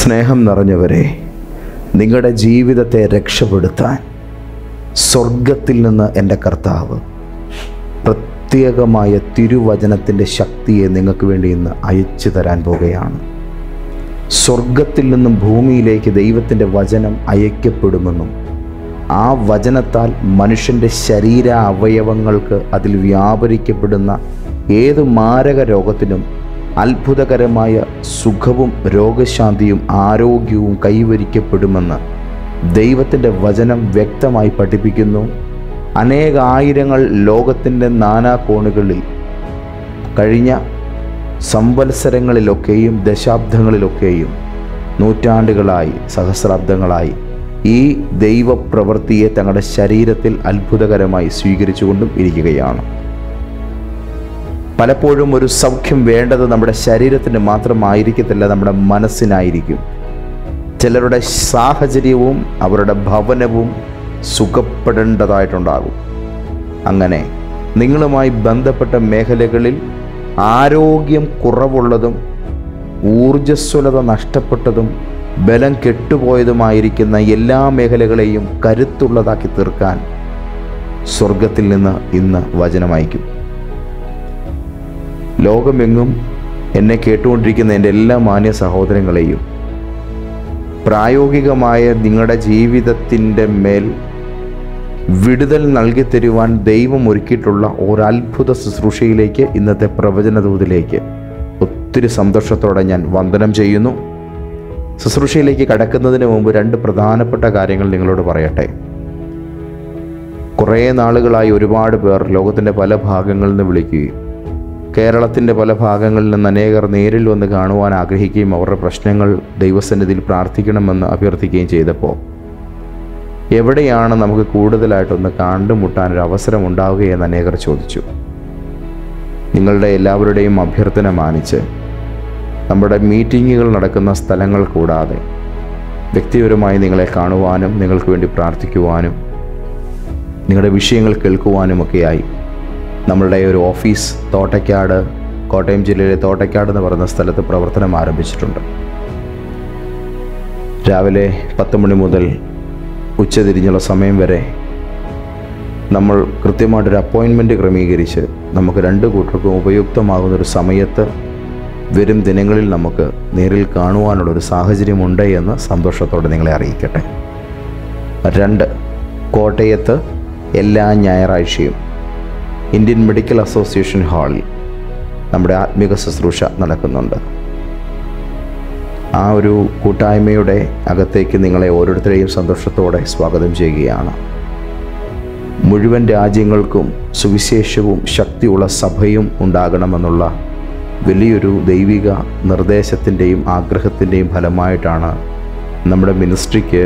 സ്നേഹം നിറഞ്ഞവരെ നിങ്ങളുടെ ജീവിതത്തെ രക്ഷപ്പെടുത്താൻ സ്വർഗത്തിൽ നിന്ന് എൻ്റെ കർത്താവ് പ്രത്യേകമായ തിരുവചനത്തിൻ്റെ ശക്തിയെ നിങ്ങൾക്ക് വേണ്ടി ഇന്ന് അയച്ചു തരാൻ പോകുകയാണ് സ്വർഗത്തിൽ നിന്നും ഭൂമിയിലേക്ക് ദൈവത്തിൻ്റെ വചനം അയക്കപ്പെടുമെന്നും ആ വചനത്താൽ മനുഷ്യൻ്റെ ശരീര അവയവങ്ങൾക്ക് അതിൽ വ്യാപരിക്കപ്പെടുന്ന ഏത് മാരക രോഗത്തിനും അത്ഭുതകരമായ സുഖവും രോഗശാന്തിയും ആരോഗ്യവും കൈവരിക്കപ്പെടുമെന്ന് ദൈവത്തിൻ്റെ വചനം വ്യക്തമായി പഠിപ്പിക്കുന്നു അനേകായിരങ്ങൾ ലോകത്തിൻ്റെ നാനാ കോണുകളിൽ കഴിഞ്ഞ സംവത്സരങ്ങളിലൊക്കെയും ദശാബ്ദങ്ങളിലൊക്കെയും നൂറ്റാണ്ടുകളായി സഹസ്രാബ്ദങ്ങളായി ഈ ദൈവപ്രവൃത്തിയെ തങ്ങളുടെ ശരീരത്തിൽ അത്ഭുതകരമായി സ്വീകരിച്ചുകൊണ്ടും ഇരിക്കുകയാണ് പലപ്പോഴും ഒരു സൗഖ്യം വേണ്ടത് നമ്മുടെ ശരീരത്തിന് മാത്രമായിരിക്കത്തില്ല നമ്മുടെ മനസ്സിനായിരിക്കും ചിലരുടെ സാഹചര്യവും അവരുടെ ഭവനവും സുഖപ്പെടേണ്ടതായിട്ടുണ്ടാകും അങ്ങനെ നിങ്ങളുമായി ബന്ധപ്പെട്ട മേഖലകളിൽ ആരോഗ്യം കുറവുള്ളതും ഊർജ്ജസ്വലത നഷ്ടപ്പെട്ടതും ബലം കെട്ടുപോയതുമായിരിക്കുന്ന എല്ലാ മേഖലകളെയും കരുത്തുള്ളതാക്കി തീർക്കാൻ സ്വർഗത്തിൽ നിന്ന് ഇന്ന് വചനമയക്കും ലോകമെങ്ങും എന്നെ കേട്ടുകൊണ്ടിരിക്കുന്ന എൻ്റെ എല്ലാ മാന്യ സഹോദരങ്ങളെയും പ്രായോഗികമായ നിങ്ങളുടെ ജീവിതത്തിൻ്റെ മേൽ വിടുതൽ നൽകി തരുവാൻ ദൈവം ഒരുക്കിയിട്ടുള്ള ഒരത്ഭുത ശുശ്രൂഷയിലേക്ക് ഇന്നത്തെ പ്രവചനദൂതിലേക്ക് ഒത്തിരി സന്തോഷത്തോടെ ഞാൻ വന്ദനം ചെയ്യുന്നു ശുശ്രൂഷയിലേക്ക് കടക്കുന്നതിന് മുമ്പ് രണ്ട് പ്രധാനപ്പെട്ട കാര്യങ്ങൾ നിങ്ങളോട് പറയട്ടെ കുറേ നാളുകളായി ഒരുപാട് പേർ ലോകത്തിൻ്റെ പല ഭാഗങ്ങളിൽ നിന്ന് വിളിക്കുകയും കേരളത്തിൻ്റെ പല ഭാഗങ്ങളിൽ നിന്ന് അനേകർ നേരിൽ വന്ന് കാണുവാൻ ആഗ്രഹിക്കുകയും അവരുടെ പ്രശ്നങ്ങൾ ദൈവസന്നിധിയിൽ പ്രാർത്ഥിക്കണമെന്ന് അഭ്യർത്ഥിക്കുകയും ചെയ്തപ്പോൾ എവിടെയാണ് നമുക്ക് കൂടുതലായിട്ടൊന്ന് കണ്ടുമുട്ടാനൊരു അവസരം ഉണ്ടാവുകയെന്ന് അനേകർ ചോദിച്ചു നിങ്ങളുടെ എല്ലാവരുടെയും അഭ്യർത്ഥന മാനിച്ച് നമ്മുടെ മീറ്റിങ്ങുകൾ നടക്കുന്ന സ്ഥലങ്ങൾ കൂടാതെ വ്യക്തിപരമായി നിങ്ങളെ കാണുവാനും നിങ്ങൾക്ക് വേണ്ടി പ്രാർത്ഥിക്കുവാനും നിങ്ങളുടെ വിഷയങ്ങൾ കേൾക്കുവാനുമൊക്കെയായി നമ്മളുടെ ഒരു ഓഫീസ് തോട്ടയ്ക്കാട് കോട്ടയം ജില്ലയിലെ തോട്ടയ്ക്കാട് എന്ന് പറയുന്ന സ്ഥലത്ത് പ്രവർത്തനം ആരംഭിച്ചിട്ടുണ്ട് രാവിലെ പത്ത് മണി മുതൽ ഉച്ചതിരിഞ്ഞുള്ള സമയം വരെ നമ്മൾ കൃത്യമായിട്ടൊരു അപ്പോയിൻമെൻറ്റ് ക്രമീകരിച്ച് നമുക്ക് രണ്ട് കൂട്ടർക്കും ഉപയുക്തമാകുന്ന ഒരു സമയത്ത് വരും ദിനങ്ങളിൽ നമുക്ക് നേരിൽ കാണുവാനുള്ളൊരു സാഹചര്യമുണ്ട് എന്ന് സന്തോഷത്തോടെ നിങ്ങളെ അറിയിക്കട്ടെ രണ്ട് കോട്ടയത്ത് എല്ലാ ഞായറാഴ്ചയും ഇന്ത്യൻ മെഡിക്കൽ അസോസിയേഷൻ ഹാളിൽ നമ്മുടെ ആത്മീക ശുശ്രൂഷ നടക്കുന്നുണ്ട് ആ ഒരു കൂട്ടായ്മയുടെ അകത്തേക്ക് നിങ്ങളെ ഓരോരുത്തരെയും സന്തോഷത്തോടെ സ്വാഗതം ചെയ്യുകയാണ് മുഴുവൻ രാജ്യങ്ങൾക്കും സുവിശേഷവും ശക്തിയുള്ള സഭയും ഉണ്ടാകണമെന്നുള്ള വലിയൊരു ദൈവിക നിർദ്ദേശത്തിൻ്റെയും ആഗ്രഹത്തിൻ്റെയും ഫലമായിട്ടാണ് നമ്മുടെ മിനിസ്ട്രിക്ക്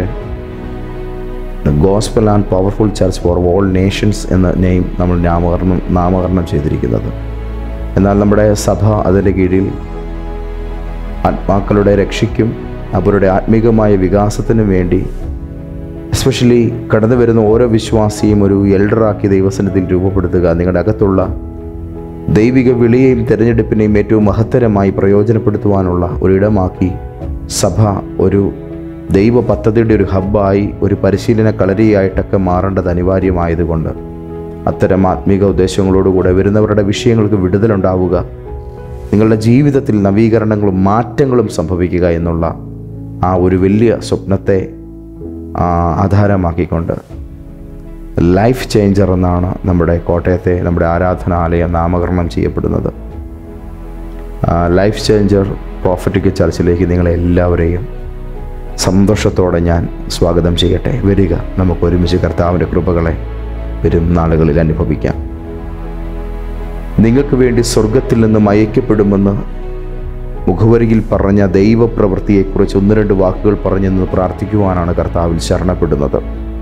gospel and powerful church for all nations എന്ന നെയിം നമ്മൾ നാമകരണം നാമകരണം ചെയ്തിരിക്കുന്നത് എന്നാൽ നമ്മുടെ സഭ അതിൻ്റെ കീഴിൽ ആത്മാക്കളുടെ രക്ഷയ്ക്കും അവരുടെ ആത്മീകമായ വികാസത്തിനും വേണ്ടി എസ്പെഷ്യലി കടന്നു വരുന്ന ഓരോ വിശ്വാസിയും ഒരു എൽഡറാക്കി ദൈവസന്നിധിയിൽ രൂപപ്പെടുത്തുക നിങ്ങളുടെ അകത്തുള്ള ദൈവിക വിളിയെയും തിരഞ്ഞെടുപ്പിനെയും ഏറ്റവും മഹത്തരമായി പ്രയോജനപ്പെടുത്തുവാനുള്ള ഒരിടമാക്കി സഭ ഒരു ദൈവ പദ്ധതിയുടെ ഒരു ഹബ്ബായി ഒരു പരിശീലന കളരിയായിട്ടൊക്കെ മാറേണ്ടത് അനിവാര്യമായതുകൊണ്ട് അത്തരം ആത്മീക ഉദ്ദേശങ്ങളോടുകൂടെ വരുന്നവരുടെ വിഷയങ്ങൾക്ക് വിടുതലുണ്ടാവുക നിങ്ങളുടെ ജീവിതത്തിൽ നവീകരണങ്ങളും മാറ്റങ്ങളും സംഭവിക്കുക എന്നുള്ള ആ ഒരു വലിയ സ്വപ്നത്തെ ആ, ആധാരമാക്കിക്കൊണ്ട് ലൈഫ് ചേഞ്ചർ എന്നാണ് നമ്മുടെ കോട്ടയത്തെ നമ്മുടെ ആരാധനാലയം നാമകരണം ചെയ്യപ്പെടുന്നത് ആ, ലൈഫ് ചേഞ്ചർ പ്രോഫറ്റിക് ചർച്ചിലേക്ക് നിങ്ങളെ എല്ലാവരെയും സന്തോഷത്തോടെ ഞാൻ സ്വാഗതം ചെയ്യട്ടെ വരിക നമുക്ക് ഒരുമിച്ച് കർത്താവിൻ്റെ കൃപകളെ വരും നാളുകളിൽ അനുഭവിക്കാം നിങ്ങൾക്ക് വേണ്ടി സ്വർഗത്തിൽ നിന്നും അയക്കപ്പെടുമെന്ന് മുഖവരിയിൽ പറഞ്ഞ ദൈവപ്രവൃത്തിയെക്കുറിച്ച് ഒന്ന് രണ്ട് വാക്കുകൾ പറഞ്ഞെന്ന് പ്രാർത്ഥിക്കുവാനാണ് കർത്താവിൽ ശരണപ്പെടുന്നത്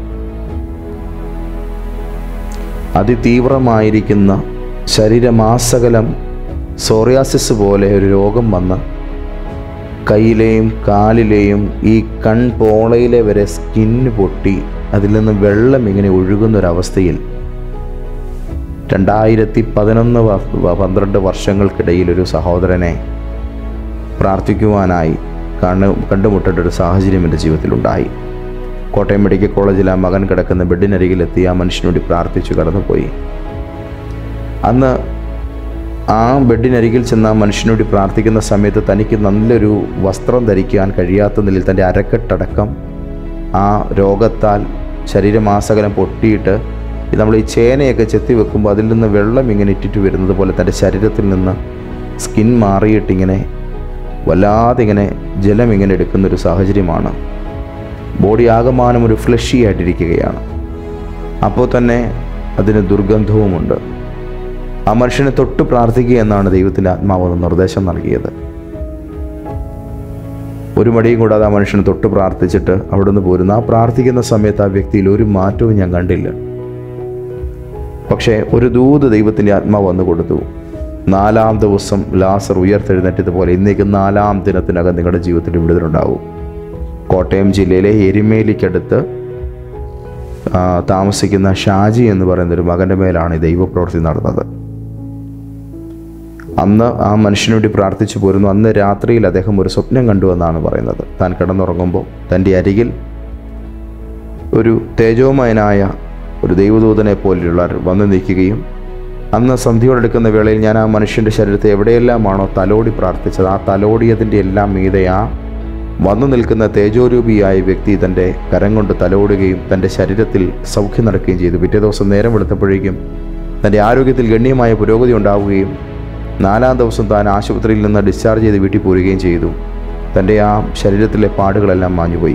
അതിതീവ്രമായിരിക്കുന്ന ശരീരമാസകലം സോറിയാസിസ് പോലെ ഒരു രോഗം വന്ന് കയ്യിലെയും കാലിലെയും ഈ കൺപോളയിലെ വരെ സ്കിന്ന് പൊട്ടി അതിൽ നിന്ന് വെള്ളം ഇങ്ങനെ ഒഴുകുന്നൊരവസ്ഥയിൽ രണ്ടായിരത്തി പതിനൊന്ന് വ- പന്ത്രണ്ട് വർഷങ്ങൾക്കിടയിൽ ഒരു സഹോദരനെ പ്രാർത്ഥിക്കുവാനായി കണ്ണ് കണ്ടുമുട്ടേണ്ട ഒരു സാഹചര്യം എൻ്റെ ജീവിതത്തിലുണ്ടായി കോട്ടയം മെഡിക്കൽ കോളേജിൽ ആ മകൻ കിടക്കുന്ന ബെഡിനരികിലെത്തി ആ മനുഷ്യനോട് പ്രാർത്ഥിച്ചു കടന്നുപോയി അന്ന് ആ ബെഡിനരികിൽ ചെന്ന് ആ മനുഷ്യനോട് പ്രാർത്ഥിക്കുന്ന സമയത്ത് തനിക്ക് നല്ലൊരു വസ്ത്രം ധരിക്കാൻ കഴിയാത്ത നിലയിൽ തൻ്റെ അരക്കെട്ടടക്കം ആ രോഗത്താൽ ശരീരമാസകലം പൊട്ടിയിട്ട് ഈ നമ്മൾ ഈ ചേനയൊക്കെ ചെത്തി വെക്കുമ്പോൾ അതിൽ നിന്ന് വെള്ളം ഇങ്ങനെ ഇറ്റിട്ട് വരുന്നത് പോലെ തൻ്റെ ശരീരത്തിൽ നിന്ന് സ്കിൻ മാറിയിട്ടിങ്ങനെ വല്ലാതെ ഇങ്ങനെ ജലം ഇങ്ങനെ എടുക്കുന്നൊരു സാഹചര്യമാണ് ബോഡി ആകമാനം ഒരു ഫ്ലഷി ആയിട്ടിരിക്കുകയാണ് അപ്പോൾ തന്നെ അതിന് ദുർഗന്ധവുമുണ്ട് ആ മനുഷ്യനെ തൊട്ട് പ്രാർത്ഥിക്കുക എന്നാണ് ദൈവത്തിൻ്റെ ആത്മാവ് ഒരു നിർദ്ദേശം നൽകിയത് ഒരു മടിയും കൂടാതെ ആ മനുഷ്യനെ തൊട്ട് പ്രാർത്ഥിച്ചിട്ട് അവിടുന്ന് പോരുന്നു ആ പ്രാർത്ഥിക്കുന്ന സമയത്ത് ആ വ്യക്തിയിൽ ഒരു മാറ്റവും ഞാൻ കണ്ടില്ല പക്ഷേ ഒരു ദൂത് ദൈവത്തിൻ്റെ ആത്മാവ് വന്നു കൊടുത്തു നാലാം ദിവസം ലാസർ ഉയർത്തെഴുന്നേറ്റതുപോലെ ഇന്നേക്ക് നാലാം ദിനത്തിനകം നിങ്ങളുടെ ജീവിതത്തിൽ വിടുതലുണ്ടാവും കോട്ടയം ജില്ലയിലെ എരുമേലിക്കടുത്ത് ആ, താമസിക്കുന്ന ഷാജി എന്ന് പറയുന്ന ഒരു മകൻ്റെ മേലാണ് ഈ ദൈവപ്രവൃത്തി നടന്നത് അന്ന് ആ മനുഷ്യന് വേണ്ടി പ്രാർത്ഥിച്ചു പോരുന്നു അന്ന് രാത്രിയിൽ അദ്ദേഹം ഒരു സ്വപ്നം കണ്ടു എന്നാണ് പറയുന്നത് താൻ കിടന്നുറങ്ങുമ്പോൾ തൻ്റെ അരികിൽ ഒരു തേജോമയനായ ഒരു ദൈവദൂതനെ പോലെയുള്ളവർ വന്നു നിൽക്കുകയും അന്ന് സന്ധ്യയോടെടുക്കുന്ന വേളയിൽ ഞാൻ ആ മനുഷ്യൻ്റെ ശരീരത്തെ എവിടെയെല്ലാമാണോ തലോടി പ്രാർത്ഥിച്ചത് ആ തലോടിയതിൻ്റെ എല്ലാം മീതെ ആ വന്നു നിൽക്കുന്ന തേജോരൂപിയായ വ്യക്തി തൻ്റെ കരം കൊണ്ട് തലോടുകയും തൻ്റെ ശരീരത്തിൽ സൗഖ്യം നടക്കുകയും ചെയ്തു പിറ്റേ ദിവസം നേരം വെളുത്തപ്പോഴേക്കും തൻ്റെ ആരോഗ്യത്തിൽ ഗണ്യമായ പുരോഗതി ഉണ്ടാവുകയും നാലാം ദിവസം താൻ ആശുപത്രിയിൽ നിന്ന് ഡിസ്ചാർജ് ചെയ്ത് വീട്ടിൽ പോരുകയും ചെയ്തു തൻ്റെ ആ ശരീരത്തിലെ പാടുകളെല്ലാം മാഞ്ഞുപോയി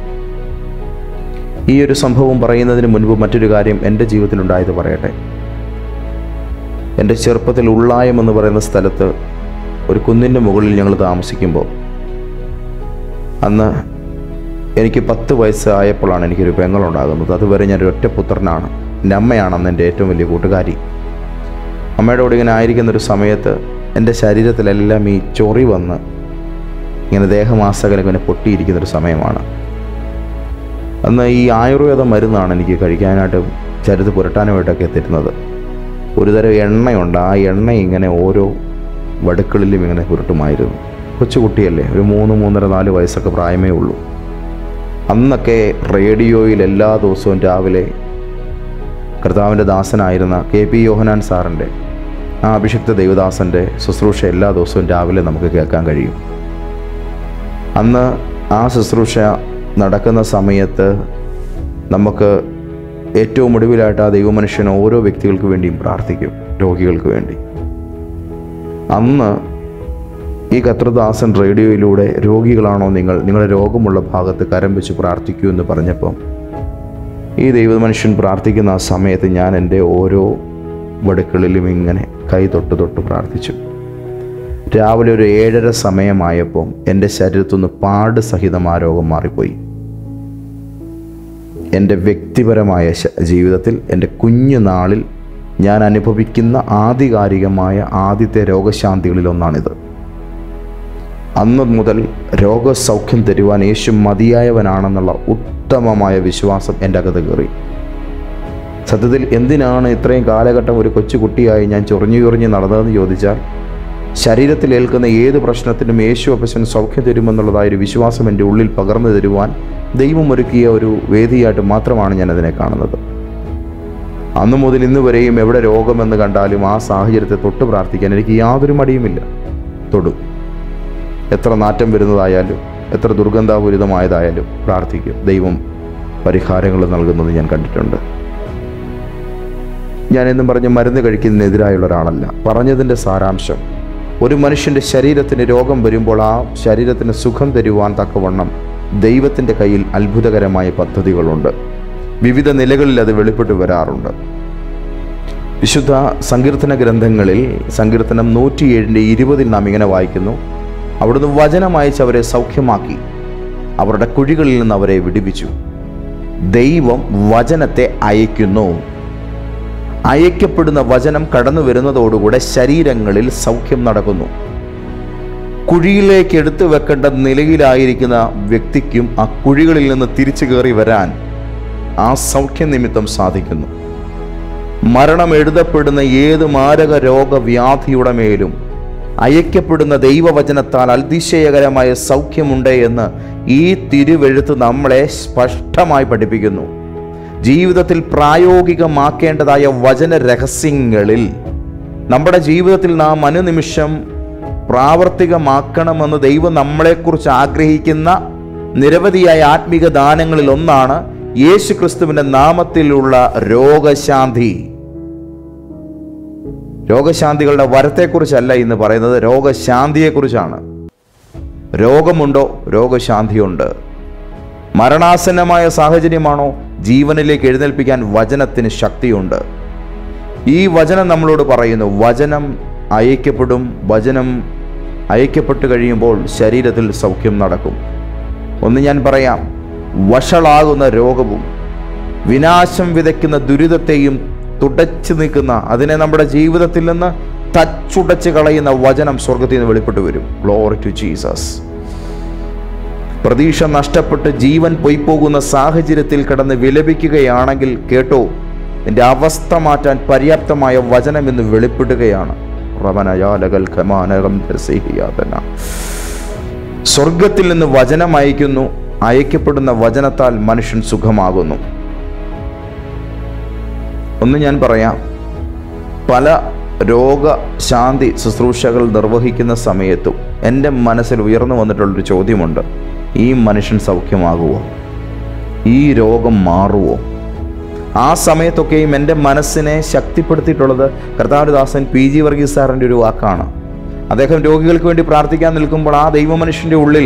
ഈ ഒരു സംഭവം പറയുന്നതിന് മുൻപ് മറ്റൊരു കാര്യം എൻ്റെ ജീവിതത്തിലുണ്ടായത് പറയട്ടെ എൻ്റെ ചെറുപ്പത്തിൽ ഉള്ളായം എന്ന് പറയുന്ന സ്ഥലത്ത് ഒരു കുന്നിൻ്റെ മുകളിൽ ഞങ്ങൾ താമസിക്കുമ്പോൾ അന്ന് എനിക്ക് പത്ത് വയസ്സായപ്പോഴാണ് എനിക്കൊരു പെങ്ങളുണ്ടാകുന്നത് അതുവരെ ഞാനൊരു ഒറ്റ പുത്രനാണ് എൻ്റെ അമ്മയാണ് അന്ന് എൻ്റെ ഏറ്റവും വലിയ കൂട്ടുകാരി അമ്മയുടെ കൂടെ ഇങ്ങനെ ആയിരിക്കുന്ന ഒരു സമയത്ത് എൻ്റെ ശരീരത്തിലെല്ലാം ഈ ചൊറി വന്ന് ഇങ്ങനെ ദേഹമാസകലം ഇങ്ങനെ പൊട്ടിയിരിക്കുന്ന ഒരു സമയമാണ് അന്ന് ഈ ആയുർവേദ മരുന്നാണ് എനിക്ക് കഴിക്കാനായിട്ട് ചരുത്ത് പുരട്ടാനുമായിട്ടൊക്കെ എത്തിരുന്നത് ഒരു തരം എണ്ണയുണ്ട് ആ എണ്ണ ഇങ്ങനെ ഓരോ വടുക്കളിലും ഇങ്ങനെ പുരട്ടുമായിരുന്നു കൊച്ചുകുട്ടിയല്ലേ ഒരു മൂന്ന് മൂന്നര നാല് വയസ്സൊക്കെ പ്രായമേ ഉള്ളൂ അന്നൊക്കെ റേഡിയോയിൽ എല്ലാ ദിവസവും രാവിലെ കർത്താവിൻ്റെ ദാസനായിരുന്ന കെ പി യോഹനാൻ സാറിൻ്റെ ആ അഭിഷിക്ത ദൈവദാസൻ്റെ ശുശ്രൂഷ എല്ലാ ദിവസവും രാവിലെ നമുക്ക് കേൾക്കാൻ കഴിയും അന്ന് ആ ശുശ്രൂഷ നടക്കുന്ന സമയത്ത് നമുക്ക് ഏറ്റവും ഒടുവിലായിട്ട് ആ ദൈവമനുഷ്യൻ ഓരോ വ്യക്തികൾക്ക് വേണ്ടിയും പ്രാർത്ഥിക്കും രോഗികൾക്ക് വേണ്ടി അന്ന് ഈ കത്രദാസൻ റേഡിയോയിലൂടെ രോഗികളാണോ നിങ്ങൾ നിങ്ങളുടെ രോഗമുള്ള ഭാഗത്ത് കരം വെച്ച് പ്രാർത്ഥിക്കൂ എന്ന് പറഞ്ഞപ്പം ഈ ദൈവമനുഷ്യൻ പ്രാർത്ഥിക്കുന്ന ആ സമയത്ത് ഞാൻ എൻ്റെ ഓരോ വടുക്കളിലും ഇങ്ങനെ കൈ തൊട്ട് തൊട്ട് പ്രാർത്ഥിച്ചു രാവിലെ ഒരു ഏഴര സമയമായപ്പോൾ എൻ്റെ ശരീരത്തുനിന്ന് പാട് സഹിതം ആ രോഗം മാറിപ്പോയി എൻ്റെ വ്യക്തിപരമായ ശ- ജീവിതത്തിൽ എൻ്റെ കുഞ്ഞു നാളിൽ ഞാൻ അനുഭവിക്കുന്ന ആധികാരികമായ ആദ്യത്തെ രോഗശാന്തികളിൽ ഒന്നാണിത് അന്ന് മുതൽ രോഗസൗഖ്യം തരുവാൻ യേശു മതിയായവനാണെന്നുള്ള ഉത്തമമായ വിശ്വാസം എൻ്റെ അകത്ത് കയറി സത്യത്തിൽ എന്തിനാണ് ഇത്രയും കാലഘട്ടം ഒരു കൊച്ചുകുട്ടിയായി ഞാൻ ചൊറിഞ്ഞു ചൊറിഞ്ഞ് നടന്നതെന്ന് ചോദിച്ചാൽ ശരീരത്തിൽ ഏൽക്കുന്ന ഏത് പ്രശ്നത്തിനും യേശു അപ്പച്ചൻ സൗഖ്യം തരുമെന്നുള്ളതായ ഒരു വിശ്വാസം എൻ്റെ ഉള്ളിൽ പകർന്നു തരുവാൻ ദൈവം ഒരുക്കിയ ഒരു വേദിയായിട്ട് മാത്രമാണ് ഞാൻ അതിനെ കാണുന്നത് അന്നു മുതൽ ഇന്ന് വരെയും എവിടെ രോഗമെന്ന് കണ്ടാലും ആ സാഹചര്യത്തെ തൊട്ട് പ്രാർത്ഥിക്കാൻ എനിക്ക് യാതൊരു മടിയുമില്ല തൊടും എത്ര നാറ്റം വരുന്നതായാലും എത്ര ദുർഗന്ധാപൂരിതമായതായാലും പ്രാർത്ഥിക്കും ദൈവം പരിഹാരങ്ങൾ നൽകുന്നത് ഞാൻ കണ്ടിട്ടുണ്ട് ഞാൻ എന്നും പറഞ്ഞ് മരുന്ന് കഴിക്കുന്നതിനെതിരായുള്ള ഒരാളല്ല പറഞ്ഞതിൻ്റെ സാരാംശം ഒരു മനുഷ്യൻ്റെ ശരീരത്തിന് രോഗം വരുമ്പോൾ ആ ശരീരത്തിന് സുഖം തരുവാൻ തക്കവണ്ണം ദൈവത്തിൻ്റെ കയ്യിൽ അത്ഭുതകരമായ പദ്ധതികളുണ്ട് വിവിധ നിലകളിൽ അത് വെളിപ്പെട്ട് വരാറുണ്ട് വിശുദ്ധ സങ്കീർത്തന ഗ്രന്ഥങ്ങളിൽ സങ്കീർത്തനം നൂറ്റിയേഴിൻ്റെ ഇരുപതിൽ നാം ഇങ്ങനെ വായിക്കുന്നു അവിടുന്ന് വചനം അയച്ച് അവരെ സൗഖ്യമാക്കി അവരുടെ കുഴികളിൽ നിന്ന് അവരെ വിടുവിച്ചു ദൈവം വചനത്തെ അയക്കുന്നു അയക്കപ്പെടുന്ന വചനം കടന്നു വരുന്നതോടുകൂടെ ശരീരങ്ങളിൽ സൗഖ്യം നടക്കുന്നു കുഴിയിലേക്ക് എടുത്തു വെക്കേണ്ട നിലയിലായിരിക്കുന്ന വ്യക്തിക്കും ആ കുഴികളിൽ നിന്ന് തിരിച്ചു കയറി വരാൻ ആ സൗഖ്യ നിമിത്തം സാധിക്കുന്നു മരണം എഴുതപ്പെടുന്ന ഏത് മാരക രോഗവ്യാധിയുടെ മേലും അയക്കപ്പെടുന്ന ദൈവവചനത്താൽ അതിശയകരമായ സൗഖ്യമുണ്ട് എന്ന് ഈ തിരുവെഴുത്ത് നമ്മളെ സ്പഷ്ടമായി പഠിപ്പിക്കുന്നു ജീവിതത്തിൽ പ്രായോഗികമാക്കേണ്ടതായ വചന രഹസ്യങ്ങളിൽ നമ്മുടെ ജീവിതത്തിൽ നാം അനുനിമിഷം പ്രാവർത്തികമാക്കണമെന്ന് ദൈവം നമ്മളെക്കുറിച്ച് ആഗ്രഹിക്കുന്ന നിരവധിയായ ആത്മീക ദാനങ്ങളിൽ ഒന്നാണ് യേശു ക്രിസ്തുവിൻ്റെ നാമത്തിലുള്ള രോഗശാന്തി രോഗശാന്തികളുടെ വരത്തെക്കുറിച്ചല്ല ഇന്ന് പറയുന്നത് രോഗശാന്തിയെക്കുറിച്ചാണ് രോഗമുണ്ടോ രോഗശാന്തിയുണ്ട് മരണാസന്നമായ സാഹചര്യമാണോ ജീവനിലേക്ക് എഴുന്നേൽപ്പിക്കാൻ വചനത്തിന് ശക്തിയുണ്ട് ഈ വചനം നമ്മളോട് പറയുന്നു വചനം അയക്കപ്പെടും വചനം അയക്കപ്പെട്ട് കഴിയുമ്പോൾ ശരീരത്തിൽ സൗഖ്യം നടക്കും ഒന്ന് ഞാൻ പറയാം വഷളാകുന്ന രോഗവും വിനാശം വിതയ്ക്കുന്ന ദുരിതത്തെയും തുടച്ചു നിൽക്കുന്ന അതിനെ നമ്മുടെ ജീവിതത്തിൽ നിന്ന് തച്ചുടച്ച് കളയുന്ന വചനം സ്വർഗത്തിൽ നിന്ന് വെളിപ്പെട്ടു വരും ഗ്ലോറി ടു ജീസസ് പ്രതീക്ഷ നഷ്ടപ്പെട്ട് ജീവൻ പൊയ്പോകുന്ന സാഹചര്യത്തിൽ കിടന്ന് വിലപിക്കുകയാണെങ്കിൽ കേട്ടോ നിന്റെ അവസ്ഥ മാറ്റാൻ പര്യാപ്തമായ വചനം ഇന്ന് വെളിപ്പെടുകയാണ് റവനയാലകൽ ഖമാനകം ദർശിയാതന. സ്വർഗത്തിൽ നിന്ന് വചനം അയക്കുന്നു അയക്കപ്പെടുന്ന വചനത്താൽ മനുഷ്യൻ സുഖമാകുന്നു ഒന്ന് ഞാൻ പറയാം പല രോഗശാന്തി ശുശ്രൂഷകൾ നിർവഹിക്കുന്ന സമയത്തും എൻ്റെ മനസ്സിൽ ഉയർന്നു വന്നിട്ടുള്ളൊരു ചോദ്യമുണ്ട് ഈ മനുഷ്യൻ സൗഖ്യമാകുമോ ഈ രോഗം മാറുമോ ആ സമയത്തൊക്കെയും എൻ്റെ മനസ്സിനെ ശക്തിപ്പെടുത്തിയിട്ടുള്ളത് കർത്താവദാസൻ പി ജി വർഗീസ് സാറിൻ്റെ ഒരു വാക്കാണ് അദ്ദേഹം രോഗികൾക്ക് വേണ്ടി പ്രാർത്ഥിക്കാൻ നിൽക്കുമ്പോൾ ആ ദൈവമനുഷ്യൻ്റെ ഉള്ളിൽ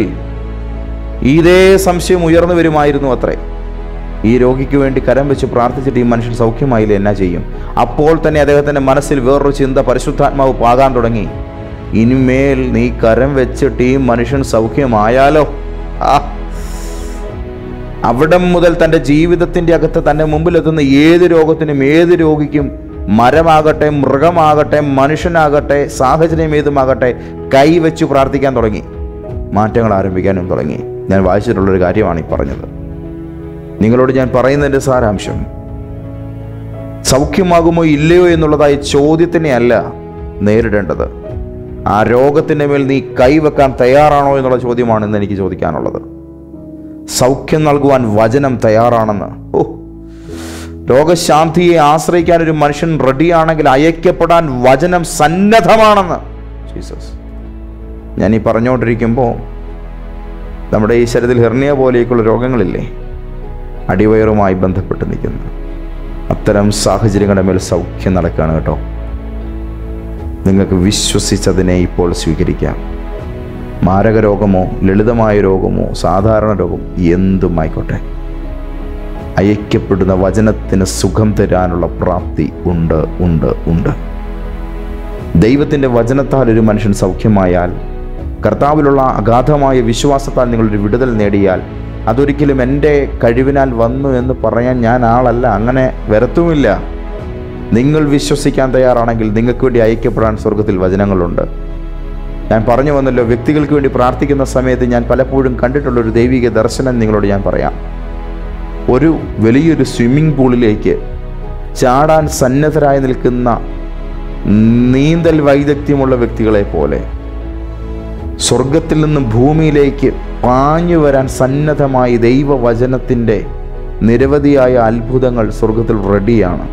ഇതേ സംശയം ഉയർന്നു വരുമായിരുന്നു അത്രേ ഈ രോഗിക്ക് വേണ്ടി കരം വെച്ച് പ്രാർത്ഥിച്ചിട്ട് ഈ മനുഷ്യൻ സൗഖ്യമായില്ല എന്നാ ചെയ്യും അപ്പോൾ തന്നെ അദ്ദേഹത്തിൻ്റെ മനസ്സിൽ വേറൊരു ചിന്ത പരിശുദ്ധാത്മാവ് പാകാൻ തുടങ്ങി ഇനിമേൽ നീ കരം വെച്ചിട്ട് ഈ മനുഷ്യൻ സൗഖ്യമായാലോ ആ അവിടം മുതൽ തൻ്റെ ജീവിതത്തിൻ്റെ അകത്ത് തൻ്റെ മുമ്പിലെത്തുന്ന ഏത് രോഗത്തിനും ഏത് രോഗിക്കും മരമാകട്ടെ മൃഗമാകട്ടെ മനുഷ്യനാകട്ടെ സാഹചര്യം ഏതുമാകട്ടെ കൈവച്ച് പ്രാർത്ഥിക്കാൻ തുടങ്ങി മാറ്റങ്ങൾ ആരംഭിക്കാനും തുടങ്ങി ഞാൻ വായിച്ചിട്ടുള്ളൊരു കാര്യമാണ് ഈ പറഞ്ഞത് നിങ്ങളോട് ഞാൻ പറയുന്നതിൻ്റെ സാരാംശം സൗഖ്യമാകുമോ ഇല്ലയോ എന്നുള്ളതായ ചോദ്യത്തിനെ അല്ല നേരിടേണ്ടത് ആ രോഗത്തിൻ്റെ മേൽ നീ കൈവെക്കാൻ തയ്യാറാണോ എന്നുള്ള ചോദ്യമാണ് ഇന്ന് എനിക്ക് ചോദിക്കാനുള്ളത് സൗഖ്യം നൽകുവാൻ വചനം തയ്യാറാണെന്ന് ഓ രോഗശാന്തിയെ ആശ്രയിക്കാൻ ഒരു മനുഷ്യൻ റെഡിയാണെങ്കിൽ അയക്കപ്പെടാൻ വചനം സന്നദ്ധമാണെന്ന് ജീസസ് ഞാൻ ഈ പറഞ്ഞുകൊണ്ടിരിക്കുമ്പോൾ നമ്മുടെ ഈ ശരീരത്തിൽ ഹെർണിയ പോലെയൊക്കെയുള്ള രോഗങ്ങളില്ലേ അടിവയറുമായി ബന്ധപ്പെട്ട് നിൽക്കുന്നു അത്തരം സാഹചര്യങ്ങളുടെ മേൽ സൗഖ്യം നടക്കുകയാണ് കേട്ടോ നിങ്ങൾക്ക് വിശ്വസിച്ചതിനെ ഇപ്പോൾ സ്വീകരിക്കാം മാരക രോഗമോ ലളിതമായ രോഗമോ സാധാരണ രോഗം എന്തുമായിക്കോട്ടെ അയക്കപ്പെടുന്ന വചനത്തിന് സുഖം തരാനുള്ള പ്രാപ്തി ഉണ്ട് ഉണ്ട് ഉണ്ട് ദൈവത്തിൻ്റെ വചനത്താൽ ഒരു മനുഷ്യൻ സൗഖ്യമായാൽ കർത്താവിലുള്ള അഗാധമായ വിശ്വാസത്താൽ നിങ്ങളൊരു വിടുതൽ നേടിയാൽ അതൊരിക്കലും എൻ്റെ കഴിവിനാൽ വന്നു എന്ന് പറയാൻ ഞാൻ ആളല്ല അങ്ങനെ വരത്തുമില്ല നിങ്ങൾ വിശ്വസിക്കാൻ തയ്യാറാണെങ്കിൽ നിങ്ങൾക്ക് വേണ്ടി അയക്കപ്പെടാൻ സ്വർഗത്തിൽ വചനങ്ങളുണ്ട് ഞാൻ പറഞ്ഞു വന്നല്ലോ വ്യക്തികൾക്ക് വേണ്ടി പ്രാർത്ഥിക്കുന്ന സമയത്ത് ഞാൻ പലപ്പോഴും കണ്ടിട്ടുള്ളൊരു ദൈവിക ദർശനം നിങ്ങളോട് ഞാൻ പറയാം ഒരു വലിയൊരു സ്വിമ്മിംഗ് പൂളിലേക്ക് ചാടാൻ സന്നദ്ധരായി നിൽക്കുന്ന നീന്തൽ വൈദഗ്ധ്യമുള്ള വ്യക്തികളെ പോലെ സ്വർഗത്തിൽ നിന്ന് ഭൂമിയിലേക്ക് പാഞ്ഞു വരാൻ സന്നദ്ധമായി ദൈവവചനത്തിൻ്റെ നിരവധിയായ അത്ഭുതങ്ങൾ സ്വർഗത്തിൽ റെഡിയാണ്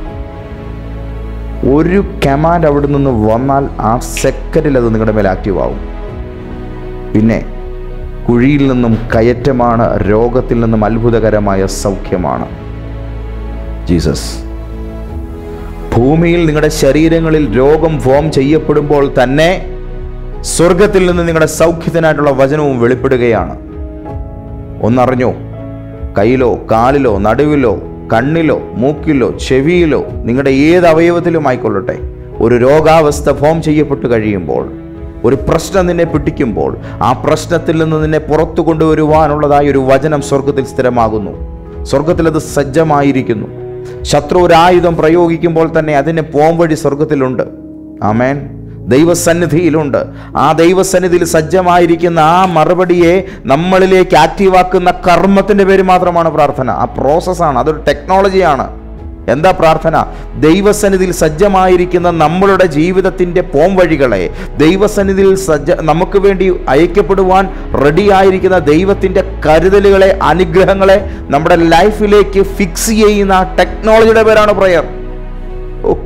ഒരു കമാൻഡ് അവിടെ നിന്ന് വന്നാൽ ആ സെക്കൻഡിൽ അത് നിങ്ങളുടെ മേൽ ആക്റ്റീവ് ആവും പിന്നെ കുഴിയിൽ നിന്നും കയറ്റമാണ് രോഗത്തിൽ നിന്നും അത്ഭുതകരമായ സൗഖ്യമാണ് ജീസസ് ഭൂമിയിൽ നിങ്ങളുടെ ശരീരങ്ങളിൽ രോഗം ഫോം ചെയ്യപ്പെടുമ്പോൾ തന്നെ സ്വർഗത്തിൽ നിന്ന് നിങ്ങളുടെ സൗഖ്യത്തിനായിട്ടുള്ള വചനവും വെളിപ്പെടുകയാണ് ഒന്നറിഞ്ഞോ കയ്യിലോ കാലിലോ നടുവിലോ കണ്ണിലോ മൂക്കിലോ ചെവിയിലോ നിങ്ങളുടെ ഏത് അവയവത്തിലും ആയിക്കൊള്ളട്ടെ ഒരു രോഗാവസ്ഥ ഫോം ചെയ്യപ്പെട്ട് കഴിയുമ്പോൾ ഒരു പ്രശ്നം നിന്നെ പിടിക്കുമ്പോൾ ആ പ്രശ്നത്തിൽ നിന്ന് നിന്നെ പുറത്തു കൊണ്ടുവരുവാനുള്ളതായ ഒരു വചനം സ്വർഗത്തിൽ സ്ഥിരമാകുന്നു സ്വർഗത്തിൽ അത് സജ്ജമായിരിക്കുന്നു ശത്രു ഒരു ആയുധം പ്രയോഗിക്കുമ്പോൾ തന്നെ അതിന് പോംവഴി സ്വർഗത്തിലുണ്ട് ആമേൻ ദൈവസന്നിധിയിലുണ്ട് ആ ദൈവസന്നിധിയിൽ സജ്ജമായിരിക്കുന്ന ആ മറുപടിയെ നമ്മളിലേക്ക് ആക്റ്റീവാക്കുന്ന കർമ്മത്തിൻ്റെ പേര് മാത്രമാണ് പ്രാർത്ഥന ആ പ്രോസസ്സാണ് അതൊരു ടെക്നോളജിയാണ് എന്താ പ്രാർത്ഥന ദൈവസന്നിധിയിൽ സജ്ജമായിരിക്കുന്ന നമ്മളുടെ ജീവിതത്തിൻ്റെ പോംവഴികളെ ദൈവസന്നിധിയിൽ സജ്ജ നമുക്ക് വേണ്ടി അയക്കപ്പെടുവാൻ റെഡിയായിരിക്കുന്ന ദൈവത്തിൻ്റെ കരുതലുകളെ അനുഗ്രഹങ്ങളെ നമ്മുടെ ലൈഫിലേക്ക് ഫിക്സ് ചെയ്യുന്ന ആ ടെക്നോളജിയുടെ പേരാണ് പ്രയർ ഓ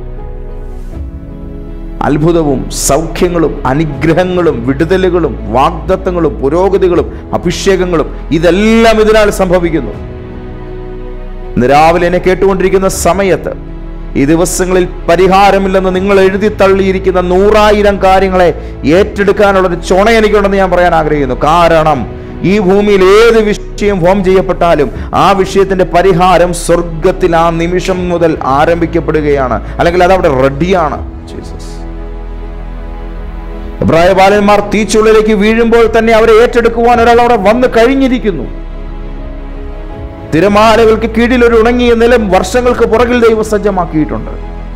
അത്ഭുതവും സൗഖ്യങ്ങളും അനുഗ്രഹങ്ങളും വിടുതലുകളും വാഗ്ദത്തങ്ങളും പുരോഗതികളും അഭിഷേകങ്ങളും ഇതെല്ലാം ഇതിനാൽ സംഭവിക്കുന്നു ഇന്ന് രാവിലെ എന്നെ കേട്ടുകൊണ്ടിരിക്കുന്ന സമയത്ത് ഈ ദിവസങ്ങളിൽ പരിഹാരമില്ലെന്ന് നിങ്ങൾ എഴുതി തള്ളിയിരിക്കുന്ന നൂറായിരം കാര്യങ്ങളെ ഏറ്റെടുക്കാനുള്ള ഒരു ചുണ എനിക്കുണ്ടെന്ന് ഞാൻ പറയാൻ ആഗ്രഹിക്കുന്നു കാരണം ഈ ഭൂമിയിൽ ഏത് വിഷയം ഫോം ചെയ്യപ്പെട്ടാലും ആ വിഷയത്തിന്റെ പരിഹാരം സ്വർഗത്തിൽ ആ നിമിഷം മുതൽ ആരംഭിക്കപ്പെടുകയാണ് അല്ലെങ്കിൽ അത് അവിടെ റെഡിയാണ് ജീസസ് എബ്രായ ബാലന്മാർ തീച്ചുള്ളിലേക്ക് വീഴുമ്പോൾ തന്നെ അവരെ ഏറ്റെടുക്കുവാൻ ഒരാൾ അവിടെ വന്നു കഴിഞ്ഞിരിക്കുന്നു തിരമാലകൾക്ക് കീഴിൽ ഒരു ഉണങ്ങിയ നിലം വർഷങ്ങൾക്ക് പുറകിൽ ദൈവം സജ്ജമാക്കിയിട്ടുണ്ട്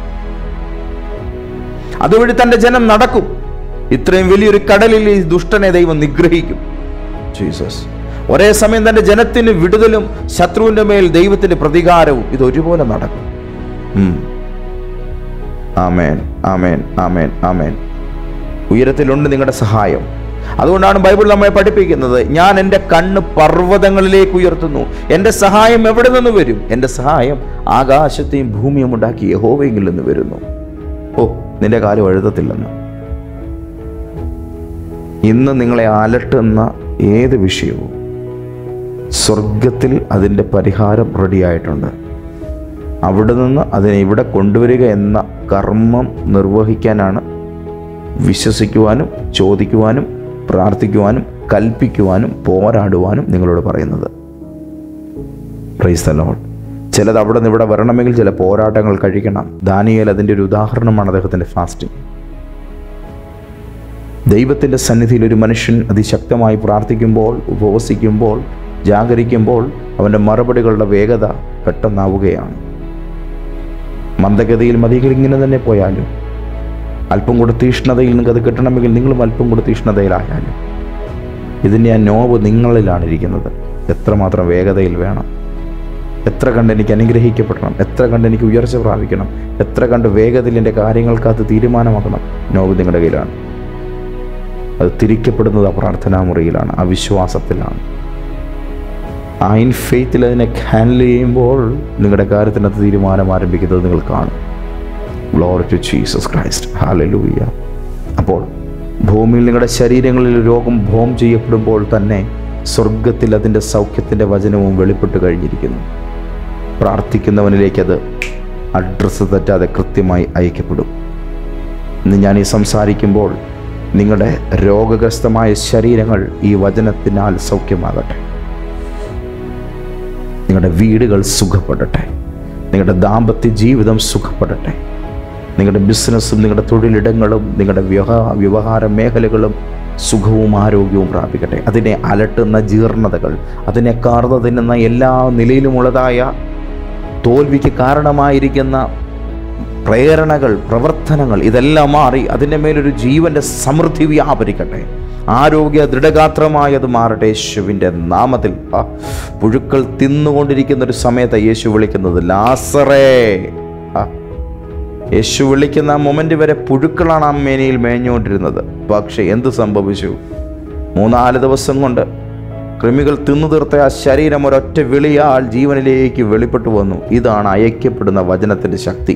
അതുവഴി തന്റെ ജനം നടക്കും ഇത്രയും വലിയൊരു കടലിൽ ഈ ദുഷ്ടനെ ദൈവം നിഗ്രഹിക്കും ജീസസ് ഒരേ സമയം തന്റെ ജനത്തിന് വിടുതലും ശത്രുവിന്റെ മേൽ ദൈവത്തിന്റെ പ്രതികാരവും ഇത് ഒരുപോലെ നടക്കും ഉം. ആമേൻ ആമേൻ ആമേൻ ആമേൻ ഉയരത്തിലുണ്ട് നിങ്ങളുടെ സഹായം അതുകൊണ്ടാണ് ബൈബിൾ നമ്മെ പഠിപ്പിക്കുന്നത് ഞാൻ എൻ്റെ കണ്ണ് പർവ്വതങ്ങളിലേക്ക് ഉയർത്തുന്നു എൻ്റെ സഹായം എവിടെ നിന്ന് വരും എൻ്റെ സഹായം ആകാശത്തെയും ഭൂമിയും ഉണ്ടാക്കി യഹോവയെങ്കിൽ നിന്ന് വരുന്നു ഓ നിന്റെ കാലം എഴുതത്തില്ലെന്ന് ഇന്ന് നിങ്ങളെ അലട്ടുന്ന ഏത് വിഷയവും സ്വർഗത്തിൽ അതിൻ്റെ പരിഹാരം റെഡിയായിട്ടുണ്ട് അവിടെ നിന്ന് അതിനെ ഇവിടെ കൊണ്ടുവരിക എന്ന കർമ്മം നിർവഹിക്കാനാണ് വിശ്വസിക്കുവാനും ചോദിക്കുവാനും പ്രാർത്ഥിക്കുവാനും കൽപ്പിക്കുവാനും പോരാടുവാനും നിങ്ങളോട് പറയുന്നത് പ്രൈസ് ദ ലോർഡ് ചിലത് അവിടെ നിന്ന് ഇവിടെ വരണമെങ്കിൽ ചില പോരാട്ടങ്ങൾ കഴിക്കണം ദാനിയേൽ അതിൻ്റെ ഒരു ഉദാഹരണമാണ് അദ്ദേഹത്തിൻ്റെ ഫാസ്റ്റിംഗ് ദൈവത്തിൻ്റെ സന്നിധിയിൽ ഒരു മനുഷ്യൻ അതിശക്തമായി പ്രാർത്ഥിക്കുമ്പോൾ ഉപവസിക്കുമ്പോൾ ജാഗരിക്കുമ്പോൾ അവൻ്റെ മറുപടികളുടെ വേഗത പെട്ടെന്നാവുകയാണ് മന്ദഗതിയിൽ മതികൾ ഇങ്ങനെ തന്നെ പോയാലും അല്പം കൂടെ തീഷ്ണതയിൽ നിങ്ങൾക്ക് അത് കിട്ടണമെങ്കിൽ നിങ്ങളും അല്പം കൂടെ തീഷ്ണതയിലായാലും ഇതിൻ്റെ ആ നോവ് നിങ്ങളിലാണ് ഇരിക്കുന്നത് എത്രമാത്രം വേഗതയിൽ വേണം എത്ര കണ്ട് എനിക്ക് അനുഗ്രഹിക്കപ്പെടണം എത്ര കണ്ട് എനിക്ക് ഉയർച്ച പ്രാപിക്കണം എത്ര കണ്ട് വേഗതയിൽ എൻ്റെ കാര്യങ്ങൾക്കകത്ത് തീരുമാനമാക്കണം നോവ് നിങ്ങളുടെ കയ്യിലാണ് അത് തിരിക്കപ്പെടുന്നത് ആ പ്രാർത്ഥനാ മുറിയിലാണ് ആ വിശ്വാസത്തിലാണ് ആ ഇൻ ഫെയ്ത്തിൽ അതിനെ ഹാൻഡിൽ ചെയ്യുമ്പോൾ നിങ്ങളുടെ കാര്യത്തിനകത്ത് തീരുമാനം ആരംഭിക്കുന്നത് നിങ്ങൾ കാണും glory to Jesus Christ hallelujah അപ്പോൾ ഭൂമിയിൽ നിങ്ങളുടെ ശരീരങ്ങളിൽ രോഗം ഭോം ചെയ്യപ്പെടുമ്പോൾ തന്നെ സ്വർഗത്തിൽ അതിൻ്റെ സൗഖ്യത്തിൻ്റെ വചനവും വെളിപ്പെട്ട് കഴിഞ്ഞിരിക്കുന്നു പ്രാർത്ഥിക്കുന്നവനിലേക്ക് അത് അഡ്രസ്സ് തെറ്റാതെ കൃത്യമായി അയക്കപ്പെടും ഇന്ന് ഞാൻ ഈ സംസാരിക്കുമ്പോൾ നിങ്ങളുടെ രോഗഗ്രസ്തമായ ശരീരങ്ങൾ ഈ വചനത്തിനാൽ സൗഖ്യമാകട്ടെ നിങ്ങളുടെ വീടുകൾ സുഖപ്പെടട്ടെ നിങ്ങളുടെ ദാമ്പത്യ ജീവിതം സുഖപ്പെടട്ടെ നിങ്ങളുടെ ബിസിനസ്സും നിങ്ങളുടെ തൊഴിലിടങ്ങളും നിങ്ങളുടെ വ്യവഹാ വ്യവഹാര മേഖലകളും സുഖവും ആരോഗ്യവും പ്രാപിക്കട്ടെ അതിനെ അലട്ടുന്ന ജീർണതകൾ അതിനെ കാർന്നു തിന്നുന്ന എല്ലാ നിലയിലുമുള്ളതായ തോൽവിക്ക് കാരണമായിരിക്കുന്ന പ്രേരണകൾ പ്രവർത്തനങ്ങൾ ഇതെല്ലാം മാറി അതിൻ്റെ മേലൊരു ജീവൻ്റെ സമൃദ്ധി വ്യാപരിക്കട്ടെ ആരോഗ്യ ദൃഢഗാത്രമായത് മാറട്ടെ യേശുവിൻ്റെ നാമത്തിൽ ആ, പുഴുക്കൾ തിന്നുകൊണ്ടിരിക്കുന്ന ഒരു സമയത്ത് യേശു വിളിക്കുന്നത് ലാസറേ ആ, യേശു വിളിക്കുന്ന മൊമെന്റ് വരെ പുഴുക്കളാണ് ആ മേനയിൽ മേഞ്ഞുകൊണ്ടിരുന്നത് പക്ഷെ എന്ത് സംഭവിച്ചു മൂന്നാല് ദിവസം കൊണ്ട് കൃമികൾ തിന്നു തീർത്ത ആ ശരീരം ഒരൊറ്റ വിളിയാൽ ജീവനിലേക്ക് വെളിപ്പെട്ടു വന്നു ഇതാണ് അയക്കപ്പെടുന്ന വചനത്തിൻ്റെ ശക്തി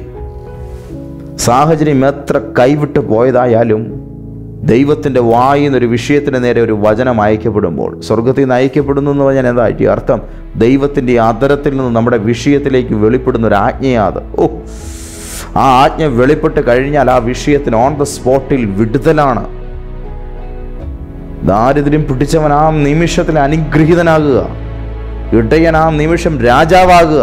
സാഹചര്യം എത്ര കൈവിട്ട് പോയതായാലും ദൈവത്തിൻ്റെ വായിൽ നിന്നൊരു വിഷയത്തിന് നേരെ ഒരു വചനം അയക്കപ്പെടുമ്പോൾ സ്വർഗത്തിൽ നിന്ന് അയക്കപ്പെടുന്നു എന്ന് പറഞ്ഞാൽ എന്താ ഈ അർത്ഥം ദൈവത്തിൻ്റെ അതരത്തിൽ നിന്ന് നമ്മുടെ വിഷയത്തിലേക്ക് വെളിപ്പെടുന്ന ഒരു ആജ്ഞയാത് ഓ ആ ആജ്ഞ വെളിപ്പെട്ട് കഴിഞ്ഞാൽ ആ വിഷയത്തിന് ഓൺ ദ സ്പോട്ടിൽ വിടുതലാണ് ദാരിദ്ര്യം പിടിച്ചവൻ ആ നിമിഷത്തിൽ അനുഗ്രഹീതനാകുക ഇടയൻ ആ നിമിഷം രാജാവാകുക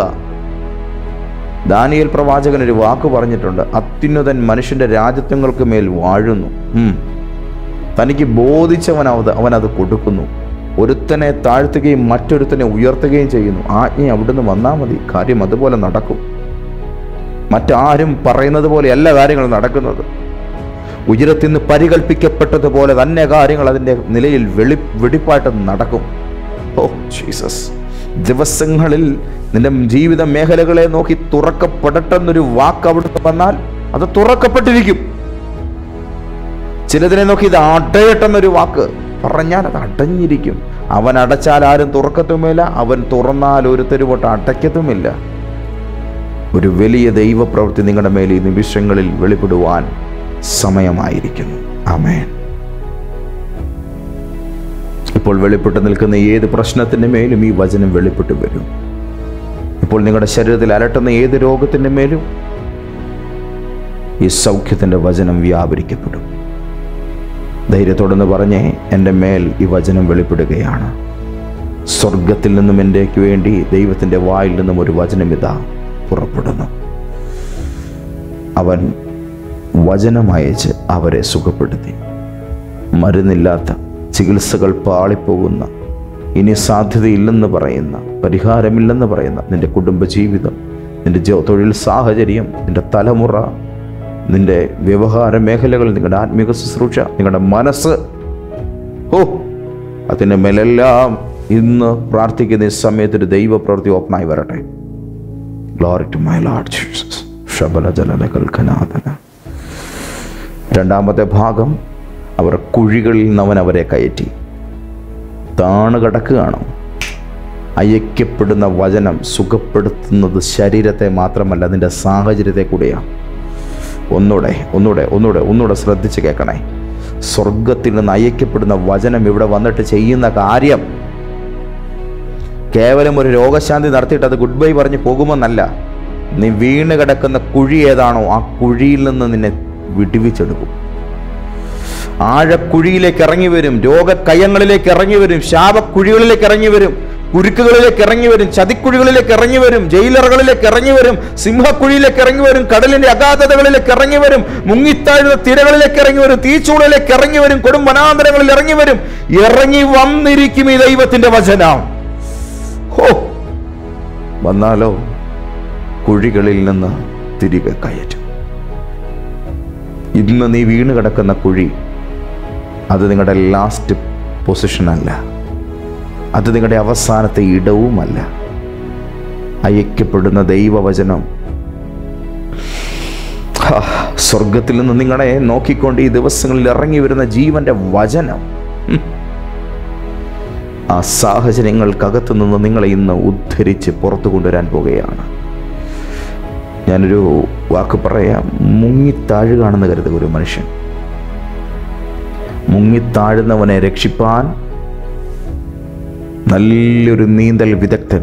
ദാനിയേൽ പ്രവാചകൻ ഒരു വാക്ക് പറഞ്ഞിട്ടുണ്ട് അത്യുന്നതൻ മനുഷ്യന്റെ രാജ്യത്വങ്ങൾക്ക് മേൽ വാഴുന്നു ഉം. തനിക്ക് ബോധിച്ചവൻ അവത് അവനത് കൊടുക്കുന്നു ഒരുത്തനെ താഴ്ത്തുകയും മറ്റൊരുത്തനെ ഉയർത്തുകയും ചെയ്യുന്നു ആജ്ഞ അവിടുന്ന് വന്നാൽ മതി കാര്യം അതുപോലെ നടക്കും മറ്റാരും പറയുന്നത് പോലെ എല്ലാ കാര്യങ്ങളും നടക്കുന്നത് ഉയരത്തിൽ നിന്ന് പരികൽപ്പിക്കപ്പെട്ടതുപോലെ തന്നെ കാര്യങ്ങൾ അതിൻ്റെ നിലയിൽ വെളി വെടിപ്പായിട്ട് നടക്കും ഓ ജീസസ് ദിവസങ്ങളിൽ നിന്റെ ജീവിത മേഖലകളെ നോക്കി തുറക്കപ്പെടട്ടെന്നൊരു വാക്ക് അവിടുത്തെ വന്നാൽ അത് തുറക്കപ്പെട്ടിരിക്കും ചിലതിനെ നോക്കി ഇത് അടയട്ടെന്നൊരു വാക്ക് പറഞ്ഞാൽ അത് അടഞ്ഞിരിക്കും അവൻ അടച്ചാൽ ആരും തുറക്കത്തുമില്ല അവൻ തുറന്നാൽ ഒരു തെരുവോട്ട് അടയ്ക്കത്തുമില്ല ഒരു വലിയ ദൈവപ്രവൃത്തി നിങ്ങളുടെ മേൽ ഈ നിമിഷങ്ങളിൽ വെളിപ്പെടുവാൻ സമയമായിരിക്കുന്നു ആമേൻ ഇപ്പോൾ വെളിപ്പെട്ട് നിൽക്കുന്ന ഏത് പ്രശ്നത്തിൻ്റെ മേലും ഈ വചനം വെളിപ്പെട്ട് വരും ഇപ്പോൾ നിങ്ങളുടെ ശരീരത്തിൽ അലട്ടുന്ന ഏത് രോഗത്തിൻ്റെ മേലും ഈ സൗഖ്യത്തിൻ്റെ വചനം വ്യാപരിക്കപ്പെടും ധൈര്യത്തോടെന്ന് പറഞ്ഞേ എൻ്റെ മേൽ ഈ വചനം വെളിപ്പെടുകയാണ് സ്വർഗത്തിൽ നിന്നും എൻ്റെക്ക് വേണ്ടി ദൈവത്തിൻ്റെ വായിൽ നിന്നും ഒരു വചനം ഇതാ പുറപ്പെടുന്നു അവൻ വചനമയച്ച് അവരെ സുഖപ്പെടുത്തി മരുന്നില്ലാത്ത ചികിത്സകൾ പാളിപ്പോകുന്ന ഇനി സാധ്യതയില്ലെന്ന് പറയുന്ന പരിഹാരമില്ലെന്ന് പറയുന്ന നിന്റെ കുടുംബജീവിതം നിന്റെ ജോ തൊഴിൽ സാഹചര്യം നിന്റെ തലമുറ നിന്റെ വ്യവഹാര മേഖലകൾ നിങ്ങളുടെ ആത്മീക ശുശ്രൂഷ നിങ്ങളുടെ മനസ്സ് ഓ അതിൻ്റെ മേലെല്ലാം ഇന്ന് പ്രാർത്ഥിക്കുന്ന ഈ സമയത്ത് ഒരു ദൈവപ്രവൃത്തി ഓപ്പണായി വരട്ടെ glory to my lord Jesus ശബല ജലനകൾ ഖനാദന രണ്ടാമത്തെ ഭാഗം അവർ കുഴികളിൽ നിന്ന് അവൻ അവരെ കയറ്റി താണ് കിടക്കുകയാണ് അയക്കപ്പെടുന്ന വചനം സുഖപ്പെടുത്തുന്നത് ശരീരത്തെ മാത്രമല്ല അതിൻ്റെ സാഹചര്യത്തെ കൂടിയാണ് ഒന്നുകൂടെ ഒന്നുകൂടെ ഒന്നുകൂടെ ഒന്നുകൂടെ ശ്രദ്ധിച്ച് കേൾക്കണേ സ്വർഗത്തിൽ നിന്ന് അയക്കപ്പെടുന്ന വചനം ഇവിടെ വന്നിട്ട് ചെയ്യുന്ന കാര്യം കേവലം ഒരു രോഗശാന്തി നടത്തിയിട്ട് അത് ഗുഡ് ബൈ പറഞ്ഞ് പോകുമെന്നല്ല നീ വീണ് കിടക്കുന്ന കുഴി ഏതാണോ ആ കുഴിയിൽ നിന്ന് നിന്നെ വിടുവിച്ചെടുക്കും ആഴക്കുഴിയിലേക്ക് ഇറങ്ങി വരും രോഗക്കയങ്ങളിലേക്ക് ഇറങ്ങി വരും ശാപക്കുഴികളിലേക്ക് ഇറങ്ങി വരും കുരുക്കുകളിലേക്ക് ഇറങ്ങി വരും ചതിക്കുഴികളിലേക്ക് ഇറങ്ങി വരും ജയിലറുകളിലേക്ക് ഇറങ്ങി വരും സിംഹക്കുഴിയിലേക്ക് ഇറങ്ങി വരും കടലിന്റെ അഗാധതകളിലേക്ക് ഇറങ്ങി വരും മുങ്ങിത്താഴുന്ന തിരകളിലേക്ക് ഇറങ്ങി വരും തീച്ചൂടലേക്ക് ഇറങ്ങി വരും കൊടും വനാന്തരങ്ങളിൽ ഇറങ്ങി വരും ഇറങ്ങി വന്നിരിക്കും ഈ ദൈവത്തിന്റെ വചനം ഹോ വന്നാലോ കുഴികളിൽ നിന്ന് തിരികെ കയറ്റും ഇന്ന് നീ വീണ് കിടക്കുന്ന കുഴി അത് നിങ്ങളുടെ ലാസ്റ്റ് പൊസിഷൻ അല്ല അത് നിങ്ങളുടെ അവസാനത്തെ ഇടവുമല്ല അയക്കപ്പെടുന്ന ദൈവവചനം ഹാ, സ്വർഗത്തിൽ നിന്ന് നിങ്ങളെ നോക്കിക്കൊണ്ട് ഈ ദിവസങ്ങളിൽ ഇറങ്ങി വരുന്ന ജീവന്റെ വചനം ഉം. ആ സാഹചര്യങ്ങൾക്കകത്ത് നിന്ന് നിങ്ങളെ ഇന്ന് ഉദ്ധരിച്ച് പുറത്തു കൊണ്ടുവരാൻ പോകുകയാണ് ഞാനൊരു വാക്ക് പറയാം മുങ്ങിത്താഴുകയാണെന്ന് കരുതുക ഒരു മനുഷ്യൻ മുങ്ങിത്താഴുന്നവനെ രക്ഷിപ്പാൻ നല്ലൊരു നീന്തൽ വിദഗ്ധൻ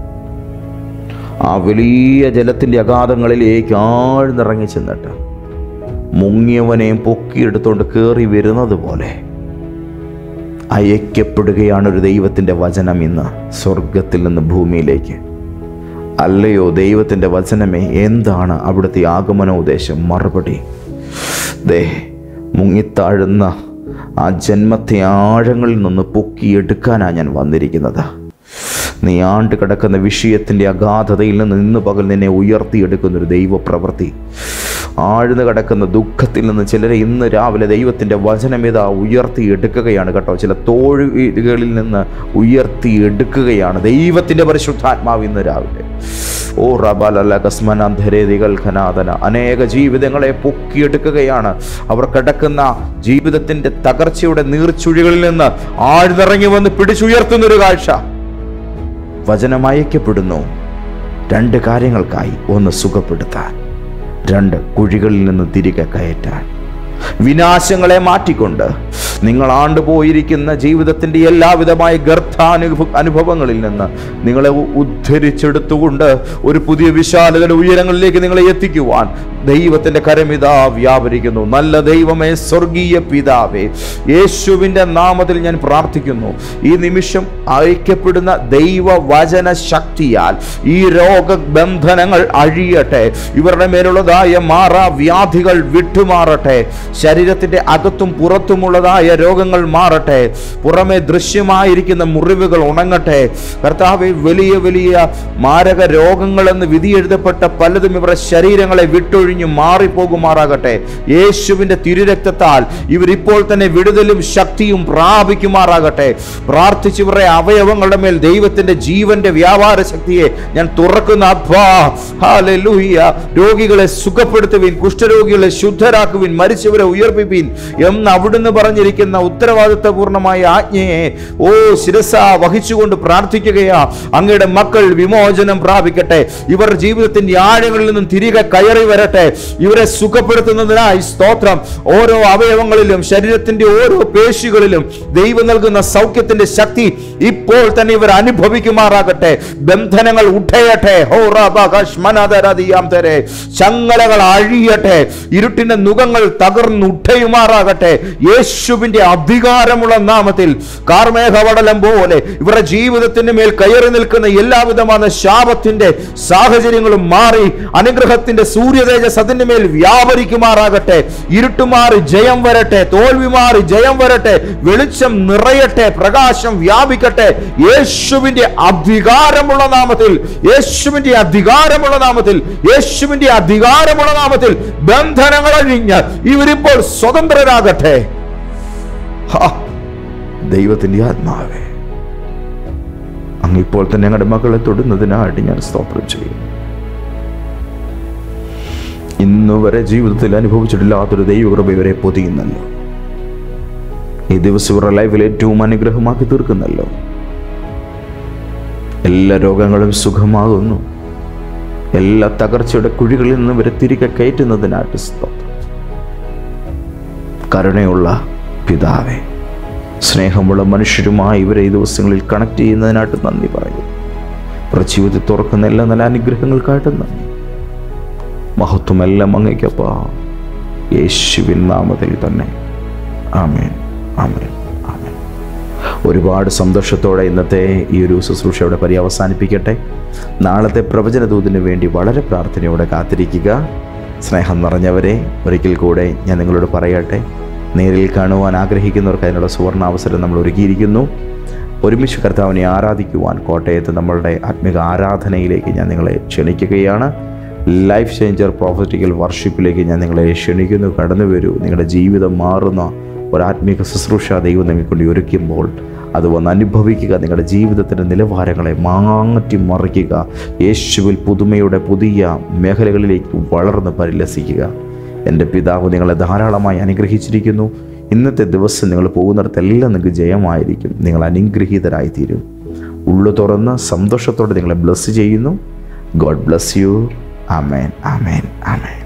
ആ വലിയ ജലത്തിൻ്റെ അഗാധങ്ങളിലേക്ക് ആഴ്ന്നിറങ്ങി ചെന്നിട്ട് മുങ്ങിയവനെയും പൊക്കിയെടുത്തുകൊണ്ട് കയറി വരുന്നത് പോലെ അയക്കപ്പെടുകയാണ് ഒരു ദൈവത്തിൻ്റെ വചനം ഇന്ന് സ്വർഗത്തിൽ നിന്ന് ഭൂമിയിലേക്ക് അല്ലയോ ദൈവത്തിൻ്റെ വചനമേ എന്താണ് അവിടുത്തെ ആഗമനോദ്ദേശം മറുപടി ദേ മുങ്ങിത്താഴുന്ന ആ ജന്മത്തെ ആഴങ്ങളിൽ നിന്ന് പൊക്കിയെടുക്കാനാണ് ഞാൻ വന്നിരിക്കുന്നത് നീ ആണ്ട് കിടക്കുന്ന വിഷയത്തിൻ്റെ അഗാധതയിൽ നിന്ന് ഇന്ന് പകൽ നിന്നെ ഉയർത്തിയെടുക്കുന്ന ഒരു ദൈവപ്രവൃത്തി ആഴ്ന്നു കിടക്കുന്ന ദുഃഖത്തിൽ നിന്ന് ചിലരെ ഇന്ന് രാവിലെ ദൈവത്തിൻ്റെ വചനമിത ഉയർത്തിയെടുക്കുകയാണ് കേട്ടോ ചില തോഴുകളിൽ നിന്ന് ഉയർത്തിയെടുക്കുകയാണ് ദൈവത്തിൻ്റെ പരിശുദ്ധാത്മാവ് ഇന്ന് രാവിലെ ഓ റബാലല്ല കസ്മനാന്ധരേതികൾ ഖനാദന അനേക ജീവിതങ്ങളെ പൊക്കിയെടുക്കുകയാണ് അവർ കിടക്കുന്ന ജീവിതത്തിൻ്റെ തകർച്ചയുടെ നീർച്ചുഴികളിൽ നിന്ന് ആഴ്ന്നിറങ്ങി വന്ന് പിടിച്ചുയർത്തുന്നൊരു കാഴ്ച വചനം അയക്കപ്പെടുന്നു രണ്ട് കാര്യങ്ങൾക്കായി ഒന്ന് സുഖപ്പെടുത്താൻ രണ്ട് കുഴികളിൽ നിന്ന് തിരികെ കയറ്റാൻ വിനാശങ്ങളെ മാറ്റിക്കൊണ്ട് നിങ്ങൾ ആണ്ടുപോയിരിക്കുന്ന ജീവിതത്തിൻ്റെ എല്ലാവിധമായ ഗർഭാനുഭവ അനുഭവങ്ങളിൽ നിന്ന് നിങ്ങളെ ഉ- ഉദ്ധരിച്ചെടുത്തുകൊണ്ട് ഒരു പുതിയ വിശാലതയുടെ ഉയരങ്ങളിലേക്ക് നിങ്ങളെ എത്തിക്കുവാൻ ദൈവത്തിൻ്റെ കരമിതാ വ്യാപരിക്കുന്നു നല്ല ദൈവമേ സ്വർഗീയ പിതാവേ യേശുവിൻ്റെ നാമത്തിൽ ഞാൻ പ്രാർത്ഥിക്കുന്നു ഈ നിമിഷം അയക്കപ്പെടുന്ന ദൈവവചന ശക്തിയാൽ ഈ രോഗബന്ധനങ്ങൾ അഴിയട്ടെ ഇവരുടെ മേലുള്ളതായ മാറാ വ്യാധികൾ വിട്ടുമാറട്ടെ ശരീരത്തിൻ്റെ അകത്തും പുറത്തുമുള്ളതായ രോഗങ്ങൾ മാറട്ടെ പുറമെ ദൃശ്യമായിരിക്കുന്ന മുറിവുകൾ ഉണങ്ങട്ടെ കർത്താവെ വലിയ വലിയ മാരക രോഗങ്ങളെന്ന് വിധി എഴുതപ്പെട്ട പലതും ഇവരുടെ ശരീരങ്ങളെ വിട്ടൊഴിഞ്ഞു മാറിപ്പോകുമാറാകട്ടെ യേശുവിന്റെ തിരുരക്തത്താൽ ഇവരിപ്പോൾ തന്നെ വിടുതലും ശക്തിയും പ്രാപിക്കുമാറാകട്ടെ പ്രാർത്ഥിച്ചവരുടെ അവയവങ്ങളുടെ മേൽ ദൈവത്തിന്റെ ജീവന്റെ വ്യാപാര ശക്തിയെ ഞാൻ തുറക്കുന്ന അബ്ബാ ഹല്ലേലൂയ രോഗികളെ സുഖപ്പെടുത്തുവിൻ കുഷ്ഠരോഗികളെ ശുദ്ധരാക്കുവിൻ മരിച്ചവരെ ഉയർപ്പിപ്പിൻ എന്ന് അവിടുന്ന് പറഞ്ഞിരിക്കുന്ന ഉത്തരവാദിത്തപൂർണമായ ആജ്ഞയെ ഓ ശിരസ വഹിച്ചുകൊണ്ട് പ്രാർത്ഥിക്കുകയാ അങ്ങയുടെ മക്കൾ വിമോചനം പ്രാപിക്കട്ടെ ഇവർ ജീവിതത്തിന്റെ ആഴങ്ങളിൽ നിന്നും തിരികെ കയറി വരട്ടെ ഇവരെ സുഖപ്പെടുത്തുന്നതിനായി സ്തോത്രം ഓരോ അവയവങ്ങളിലും ശരീരത്തിന്റെ ഓരോ പേശികളിലും ദൈവം നൽകുന്ന സൗഖ്യത്തിന്റെ ശക്തി ഇപ്പോൾ തന്നെ ഇവർ അനുഭവിക്കുമാറാകട്ടെ ബന്ധനങ്ങൾ ഉഠയട്ടെ ഹോ റാബാകശ്മനദരദിയാം തരെ ചങ്ങലകൾ അഴിയട്ടെ ഇരുട്ടിന്റെ നുഖങ്ങൾ തകർന്നുഠയുമാറാകട്ടെ യേശുവിന്റെ അധികാരമുള്ള നാമത്തിൽ കാർമേഘവടലം പോലെ ഇവരുടെ ജീവിതത്തിന്റെ മേൽ കയറി നിൽക്കുന്ന എല്ലാവിധமான ശാപത്തിന്റെ സാഹചര്യങ്ങളും മാറി അനുഗ്രഹത്തിന്റെ സൂര്യതേജസ് അതിന്റെ മേൽ വ്യാപരിക്കുമാറാകട്ടെ ഇരുട്ടുമാറി ജയം വരട്ടെ തോൽവി മാറി ജയം വരട്ടെ വെളിച്ചം നിറയട്ടെ പ്രകാശം വ്യാപിക്കട്ടെ യേശുവിന്റെ അധികാരമുള്ള നാമത്തിൽ യേശുവിന്റെ അധികാരമുള്ള നാമത്തിൽ യേശുവിന്റെ അധികാരമുള്ള നാമത്തിൽ ബന്ധനങ്ങൾ അഴിഞ്ഞ് ഇവരിപ്പോൾ സ്വതന്ത്രരാകട്ടെ ഹാ, ദൈവത്തിന്റെ ആത്മാവേ അങ്ങ് ഇപ്പോൾ തന്നെ ഞങ്ങളുടെ മക്കളെ തൊടുന്നതിനായിട്ട് ഞാൻ സ്തോത്രം ചെയ്യും ഇന്ന് വരെ ജീവിതത്തിൽ അനുഭവിച്ചിട്ടില്ലാത്തൊരു ദൈവകൃപ ഇവരെ പൊതിയുന്നല്ലോ ഈ ദിവസം ഇവരുടെ ലൈഫിൽ ഏറ്റവും അനുഗ്രഹമാക്കി തീർക്കുന്നല്ലോ എല്ലാ രോഗങ്ങളും സുഖമാകുന്നു എല്ലാ തകർച്ചയുടെ കുഴികളിൽ നിന്ന് ഇവരെ തിരികെ കയറ്റുന്നതിനായിട്ട് സ്തോത്രം കരുണയുള്ള പിതാവേ സ്നേഹമുള്ള മനുഷ്യരുമായി ഇവരെ ഈ ദിവസങ്ങളിൽ കണക്ട് ചെയ്യുന്നതിനായിട്ട് നന്ദി പറയുന്നു ഇവരുടെ ജീവിതത്തിൽ തുറക്കുന്ന എല്ലാ നല്ല അനുഗ്രഹങ്ങൾക്കായിട്ട് നന്ദി മഹത്വമെല്ലാം അങ്ങയ്ക്കപ്പാ യേശുവിൻ നാമത്തിൽ തന്നെ ആമേൻ ആമേൻ ആമേൻ ഒരുപാട് സന്തോഷത്തോടെ ഇന്നത്തെ ഈ ഒരു ശുശ്രൂഷ ഇവിടെ പര്യവസാനിപ്പിക്കട്ടെ നാളത്തെ പ്രവചനദൂതിന് വേണ്ടി വളരെ പ്രാർത്ഥനയോടെ കാത്തിരിക്കുക സ്നേഹം നിറഞ്ഞവരെ ഒരിക്കൽ കൂടെ ഞാൻ നിങ്ങളോട് പറയട്ടെ നേരിൽ കാണുവാൻ ആഗ്രഹിക്കുന്നവർക്ക് അതിനുള്ള സുവർണാവസരം നമ്മൾ ഒരുക്കിയിരിക്കുന്നു ഒരുമിച്ച് കർത്താവിനെ ആരാധിക്കുവാൻ കോട്ടയത്ത് നമ്മളുടെ ആത്മിക ആരാധനയിലേക്ക് ഞാൻ നിങ്ങളെ ക്ഷണിക്കുകയാണ് ലൈഫ് ചേഞ്ചർ പ്രോഫറ്റിക്കൽ വർഷിപ്പിലേക്ക് ഞാൻ നിങ്ങളെ ക്ഷണിക്കുന്നു കടന്നു വരൂ നിങ്ങളുടെ ജീവിതം മാറുന്ന ഒരു ആത്മീക ശുശ്രൂഷ ദൈവം നിങ്ങൾക്കൊണ്ട് ഒരുക്കുമ്പോൾ അത് വന്ന് അനുഭവിക്കുക നിങ്ങളുടെ ജീവിതത്തിൻ്റെ നിലവാരങ്ങളെ മാറ്റി മറിക്കുക യേശുവിൽ പുതുമയുടെ പുതിയ മേഖലകളിലേക്ക് വളർന്ന് പരിലസിക്കുക എൻ്റെ പിതാവ് നിങ്ങളെ ധാരാളമായി അനുഗ്രഹിച്ചിരിക്കുന്നു ഇന്നത്തെ ദിവസം നിങ്ങൾ പോകുന്നിടത്തെല്ലാം നിങ്ങൾക്ക് ജയമായിരിക്കും നിങ്ങൾ അനുഗ്രഹീതരായി തീരും ഉള്ളു തുറന്ന് സന്തോഷത്തോടെ നിങ്ങളെ ബ്ലസ് ചെയ്യുന്നു God bless you amen amen amen